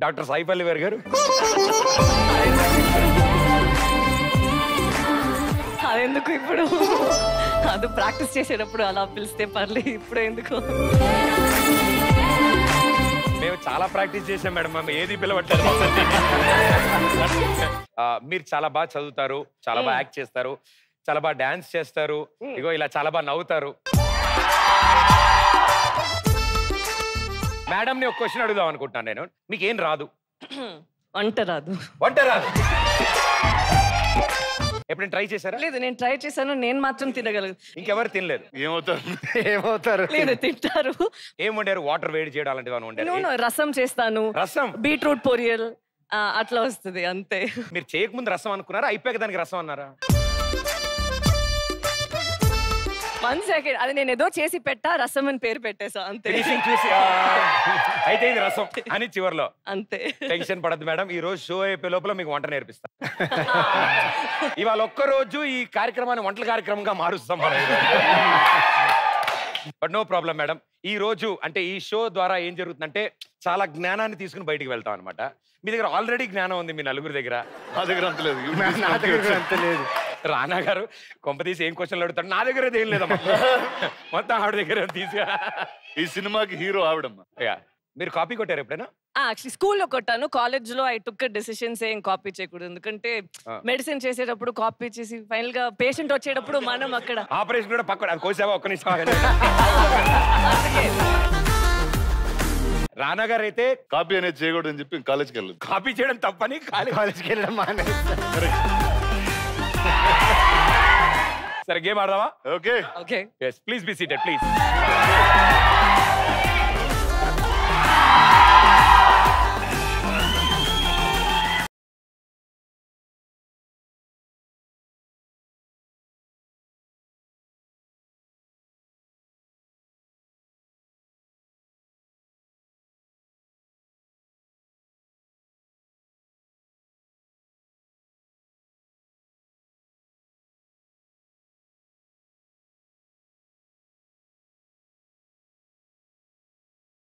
Doctor సాయిపల్లి వారి గారు అదెందుకు ఇప్పుడు అది ప్రాక్టీస్ చేసేటప్పుడు అలా పిలిస్తే పర్లేదు ఇప్పుడు ఎందుకు మేము చాలా ప్రాక్టీస్ చేసాం మేడం మేము ఏది పిలవట్లేదు ఆ, మీరు చాలా బాగా చదువుతారు చాలా బాగా యాక్ట్ చేస్తారు చాలా బాగా డాన్స్ చేస్తారు ఇగో ఇలా చాలా బాగా నవ్వుతారు మేడం ని ఒక క్వశ్చన్ అడుగుదాం అనుకుంటున్నాను నేను మీకు ఏం రాదు వంట రాదు వంట రాదు ఎప్పుడైనా ట్రై చేశారా లేదు నేను ట్రై చేశాను నేను మాత్రం తినగలను ఇంకెవరు తినలేదు ఏమవుతారు ఏమవుతారు లేదు తింటారు ఏం వండారు వాటర్ వేడి చేయడం అలాంటివి ఏమైనా వండారు నేను రసం చేస్తాను రసం బీట్రూట్ పొరియల్ ఆ, అట్లా వస్తుంది అంతే మీరు చేయకముందు రసం అనుకున్నారా అయిపోయాక దానికి రసం అన్నారా వన్ సెకండ్ అది నేను ఏదో చేసి పెట్టా రసం అని పేరు పెట్టేసా అంతే ఫినిషింగ్ చూసి "ఆ, అయితే ఇది రసం అని చివర్లో అంతే టెన్షన్ పడద్దు మేడం ఈ రోజు షో అయిపోయే లోపల మీకు వంట నేర్పిస్తా ఇవాళ ఒక్క రోజు ఈ కార్యక్రమాన్ని వంటల కార్యక్రమంగా మారుస్తాం మనం బట్ నో ప్రాబ్లం మేడం ఈ రోజు అంటే ఈ షో ద్వారా ఏం జరుగుతుందంటే చాలా జ్ఞానాన్ని తీసుకుని బయటికి వెళ్తాం అనమాట మీ దగ్గర ఆల్రెడీ జ్ఞానం ఉంది మీ నలుగురి దగ్గర నా దగ్గర అంత లేదు నా దగ్గర కూడా అంత లేదు రానా గారు కొంపతీసి ఏం క్వశ్చన్లు అడుగుతాడు నా దగ్గర ఏం లేదమ్మా మొత్తం ఆవిడ దగ్గర తీసి ఈ సినిమాకి హీరో ఆవిడమ్మా యా. మీరు కాపీ కొట్టారు ఎప్పుడైనా యాక్చువల్లీ స్కూల్లో కొట్టాను కాలేజ్ లో ఐ టుక్ డెసిషన్స్ ఏం కాపీ చేయకూడదు ఎందుకంటే ఆ. మెడిసిన్ చేసేటప్పుడు కాపీ చేసి ఫైనల్ గా పేషెంట్ వచ్చేటప్పుడు మనం అక్కడ ఆపరేషన్ కూడా పక్కన అది కోసావా ఒక్క నిమిషం ఆగండి. రానా గారు అయితే కాపీ అనేది చేయకూడదు అని చెప్పి కాలేజ్కి వెళ్ళదు కాపీ చేయడం తప్పని ఖాళీ కాలేజ్కి వెళ్ళడం మానేస్తా సరే గేమ్ ఆడదామా okay okay yes please be seated please